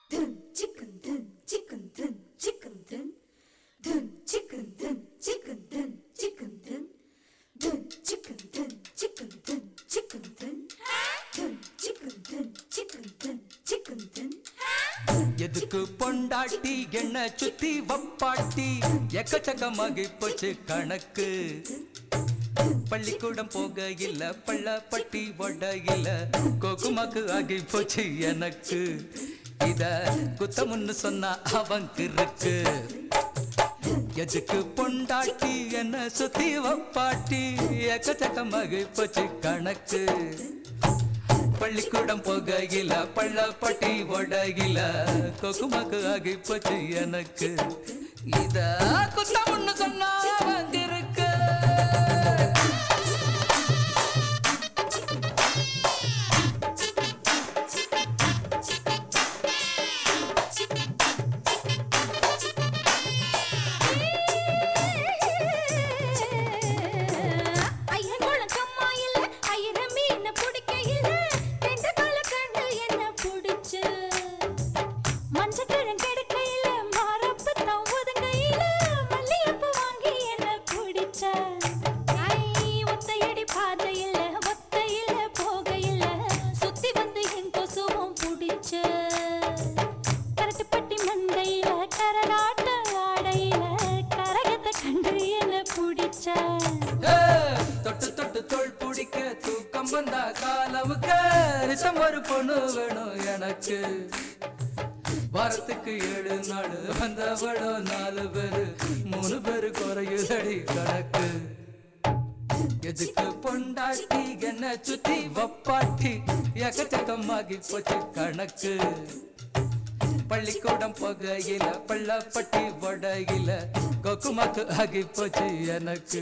dun chicken dun chicken dun chicken dun dun chicken dun chicken dun chicken dun dun chicken dun chicken dun chicken dun dun chicken dun chicken dun chicken dun எதுக்கு பொண்டாட்டி என்ன சுத்தி வப்பாட்டி எக்கச்சக்கமாகி போச்சு கணக்கு பள்ளிக்கூடம் போக இல்ல பள்ளப்பட்டி ஒட இல்ல கோகுமாக்கு ஆகி போச்சு எனக்கு இத குத்தமுன்னு சொன்னா அவங்க இருக்கு எதுக்கு பொண்டாட்டி என்ன சுத்தி வப்பாட்டி எக்கச்சக்கமாகி போச்சு கணக்கு பள்ளிக்கூடம் போகையில பள்ளப்பட்டி ஒடகில கொக்குமக்கு ஆகி போச்சு எனக்கு இத குத்தம்னு சொன்னா வந்திருக்கு ஐயன் குளக்கம்மா இல்ல, ஐயர மீனை பிடிக்க இல்ல, ரெண்டு கால கண்டு என்ன பிடிச்சு. மஞ்சக்கிழங்கு எடுக்கையில, மாரப்பு தான் ஒதுங்கையில, மல்லிகைப்பூ வாங்கி என்ன பிடிச்ச. ஐ, ஒத்தையடி பாதையில, ஒத்தையில போகையில, சுத்தி வந்து என் கொசுவும் பிடிச்ச. கரட்டுப்பட்டி மண்டையில, கரகாட்ட ஆடையில, கரகத்தை கண்டு என்ன பிடிச்ச ஏ, தொட்டு தொட்டு தோள் பிடிக்க தூக்கம் வந்தா காலவுக்க ரிசம் ஒரு பொண்ணு வேணும் எனக்கு வாரத்துக்கு ஏழு நாள் வந்தவளோ நாலு பேரு மூணு பேரு குறையுதடி கணக்கு எதுக்கு பொண்டாட்டி என்ன சுத்தி வப்பாட்டி எக்கச்சக்கமாகி போச்சு கணக்கு பள்ளிக்கூடம் போகையில பள்ளப்பட்டி வடையில கொக்குமாக்கு ஆகி போச்சு எனக்கு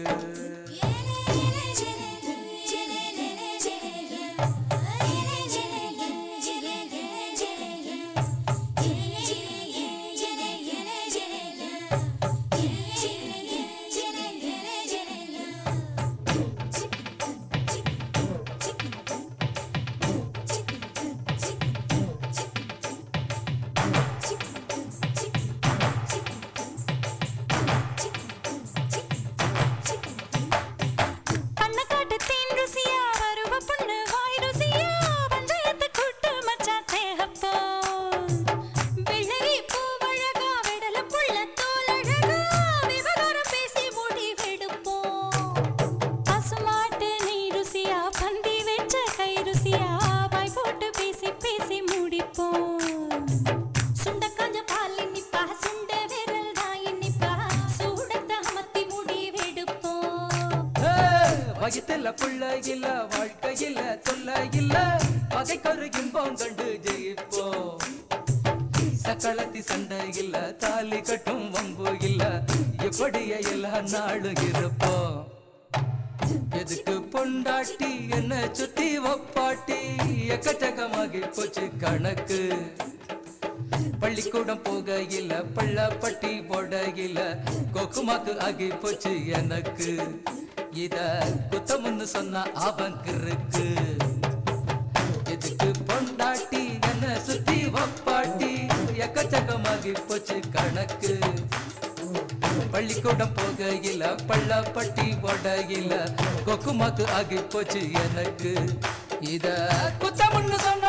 கண்ண காட்டு தேன் ருசியா வருவ பொண்ணு வாய் ருசியா பஞ்சாயத்து கூட்டு மச்சான் தேகப்போ வெள்ளரி பூவழகா விடல புள்ள தோலழகா விவகாரம் பேசி முடிவெடுப்போம் பசுமாட்டு நீ ருசியா பந்தி வச்ச கை ருசியா வாய் போட்டு பேசி பேசி முடிப்போம் சுண்ட காஞ்ச பால் இனிப்பா சுண்ட விரல் தான் இனிப்பா சூடத்தை அமர்த்தி முடிவெடுப்போம் வயிற்றுல புள்ள இல்ல வாழ்க்கையில தொல்ல இல்ல பகைக்கொரு இன்பம் கண்டு ஜெயிப்போம் சக்களத்தி சண்டை இல்ல தாலி கட்டும் வம்பு இல்ல எப்படிய எல்லா நாளும் இருப்போம் எதுக்கு பொண்டாட்டி என்ன சுத்தி வப்பாட்டி எக்கச்சக்கமாகி போச்சு கணக்கு பள்ளிக்கூடம் போகையில பள்ளப்பட்டி போடையில கொக்குமாக்கு ஆகி போச்சு எனக்கு இத குத்தமுன்னு சொன்னா அவங்க இருக்கு எதுக்கு பொண்டாட்டி என்ன சுத்தி வப்பாட்டி எக்கச்சக்கமாகி போச்சு கணக்கு பள்ளிக்கூடம் போகையில பள்ளப்பட்டி போடையில கொக்குமாக்கு ஆகி போச்சு எனக்கு இத குத்தமுன்னு சொன்னா